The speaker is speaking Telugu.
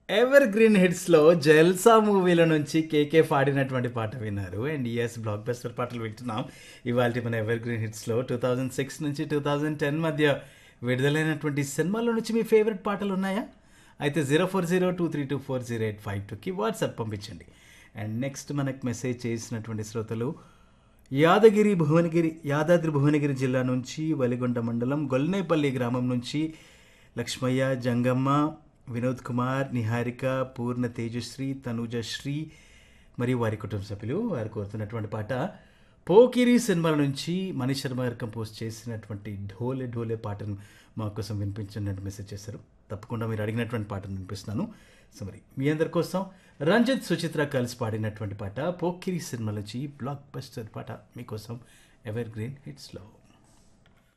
ఎవర్ గ్రీన్ హిట్స్లో జల్సా మూవీల నుంచి కేకే పాడినటువంటి పాట విన్నారు అండ్ ఎస్ బ్లాక్ బస్టర్ పాటలు వింటున్నాం ఇవాళ మన ఎవర్ గ్రీన్ హిట్స్లో టూ థౌజండ్ సిక్స్ నుంచి టూ థౌజండ్ టెన్ మధ్య విడుదలైనటువంటి సినిమాల నుంచి మీ ఫేవరెట్ పాటలు ఉన్నాయా అయితే zero four zero two three two four zero eight five టూకి వాట్సాప్ పంపించండి అండ్ నెక్స్ట్ మనకు మెసేజ్ చేసినటువంటి శ్రోతలు యాదగిరి భువనగిరి యాదాద్రి భువనగిరి జిల్లా నుంచి వలిగొండ మండలం గొల్నేపల్లి గ్రామం నుంచి లక్ష్మయ్య జంగమ్మ వినోద్ కుమార్ నిహారిక పూర్ణ తేజశ్రీ తనుజశ్రీ మరియు వారి కుటుంబ సభ్యులు వారు కోరుతున్నటువంటి పాట పోకిరి సినిమాల నుంచి మనీష్ శర్మ గారు కంపోజ్ చేసినటువంటి ఢోలే ఢోలే పాటను మా కోసం వినిపించినట్టు మెసేజ్ చేశారు తప్పకుండా మీరు అడిగినటువంటి పాటను వినిపిస్తున్నాను సో మరి మీ అందరి కోసం రంజిత్ సుచిత్ర కలిసి పాడినటువంటి పాట పోకిరి సినిమా నుంచి బ్లాక్ బస్టర్ పాట మీకోసం ఎవర్ గ్రీన్ హిట్స్లో